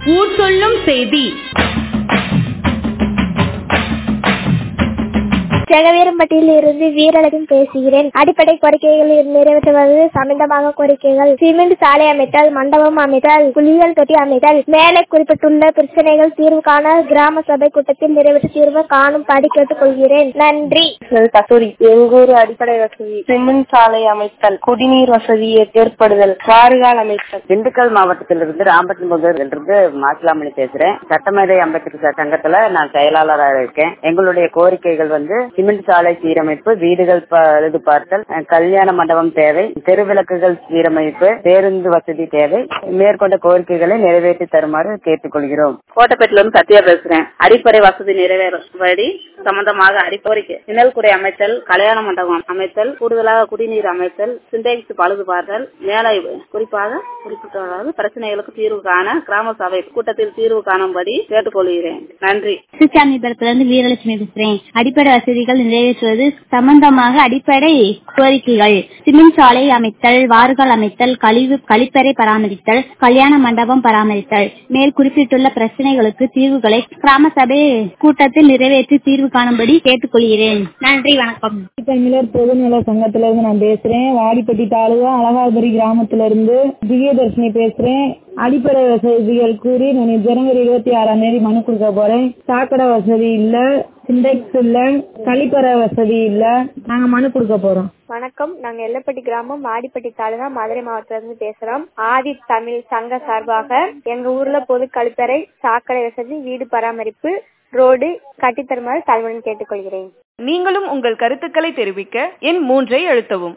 ஊர் சொல்லும் செய்தி ஜெகவீரம்பட்டியில் இருந்து வீரழகன் பேசுகிறேன் அடிப்படை கோரிக்கைகள் நிறைவேற்றுவது சம்பந்தமாக கோரிக்கைகள் சிமெண்ட் சாலை அமைத்தல் மண்டபம் அமைத்தல் குளியல் தொட்டி அமைத்தல் மேலே குறிப்பிட்டுள்ள பிரச்சனைகள் தீர்வு காண கிராம சபை கூட்டத்தில் நிறைவேற்ற தீர்வு காணும்படி கேட்டுக்கொள்கிறேன் நன்றி கஸ்தூரி எங்கூர் அடிப்படை வசதி சிமெண்ட் சாலை அமைத்தல் குடிநீர் வசதி ஏற்படுதல் வாறுகால் அமைத்தல் திண்டுக்கல் மாவட்டத்திலிருந்து ராம்பட்டி முதலிருந்து மாசிலாமணி பேசுறேன் சட்டமேதை அம்பேத்கர் சங்கத்துல நான் செயலாளராக இருக்கேன் எங்களுடைய கோரிக்கைகள் வந்து சிமெண்ட் சாலை சீரமைப்பு வீடுகள் பழுது பார்த்தல் கல்யாண மண்டபம் தேவை தெருவிளக்குகள் சீரமைப்பு பேருந்து வசதி தேவை மேற்கொண்ட கோரிக்கைகளை நிறைவேற்றி தருமாறு கேட்டுக்கொள்கிறோம் கோட்டப்பேட்டில இருந்து சத்யா பேசுறேன் அடிப்படை வசதி நிறைவேறும்படி சம்பந்தமாக அடிப்போரிக்கை நிழல்குடை அமைத்தல் கல்யாண மண்டபம் அமைத்தல் கூடுதலாக குடிநீர் அமைத்தல் சிண்டெக்ஸ் பழுது பார்த்தல் மேலே குறிப்பாக குறிப்பிட்ட பிரச்சனைகளுக்கு தீர்வு காண கிராம சபை கூட்டத்தில் தீர்வு காணும்படி கேட்டுக்கொள்கிறேன் நன்றி சிறுசாமிபுரத்திலிருந்து வீரலட்சுமி பேசுறேன் அடிப்படை வசதிகள் நிறைவேற்றுவது சம்பந்தமாக அடிப்படை கோரிக்கைகள் சிமெண்ட் சாலை அமைத்தல் வாறுகள் அமைத்தல் கழிவு கழிப்பறை பராமரித்தல் கல்யாண மண்டபம் பராமரித்தல் மேல் குறிப்பிட்டுள்ள பிரச்சனைகளுக்கு தீர்வுகளை கிராம சபை கூட்டத்தில் நிறைவேற்றி தீர்வு காணும்படி கேட்டுக்கொள்கிறேன் நன்றி வணக்கம் தமிழர் பொதுநல சங்கத்துல இருந்து நான் பேசுறேன் வாடிப்பட்டி தாலுகா அழகாபுரி கிராமத்துல இருந்து திவ்யதர்ஷினி பேசுறேன் அடிப்படை வசதிகள் கூறி நான் ஜனவரி இருபத்தி ஆறாம் தேதி மனு கொடுக்க போறேன் சாக்கடை வசதி இல்ல சிண்டெக்ஸ் இல்ல கழிப்பறை வசதி இல்ல நாங்க மனு கொடுக்க போறோம் வணக்கம் நாங்க எல்லப்பட்டி கிராமம் வாடிப்பட்டி தாலுகா மதுரை மாவட்டத்துல இருந்து பேசுறோம் ஆதி தமிழ் சங்க சார்பாக எங்க ஊர்ல பொது கழிப்பறை சாக்கடை வசதி வீடு பராமரிப்பு ரோடு கட்டித்தருமாறு தலைமுடன் கேட்டுக்கொள்கிறேன் நீங்களும் உங்கள் கருத்துக்களை தெரிவிக்க எண் மூன்றை அழுத்தவும்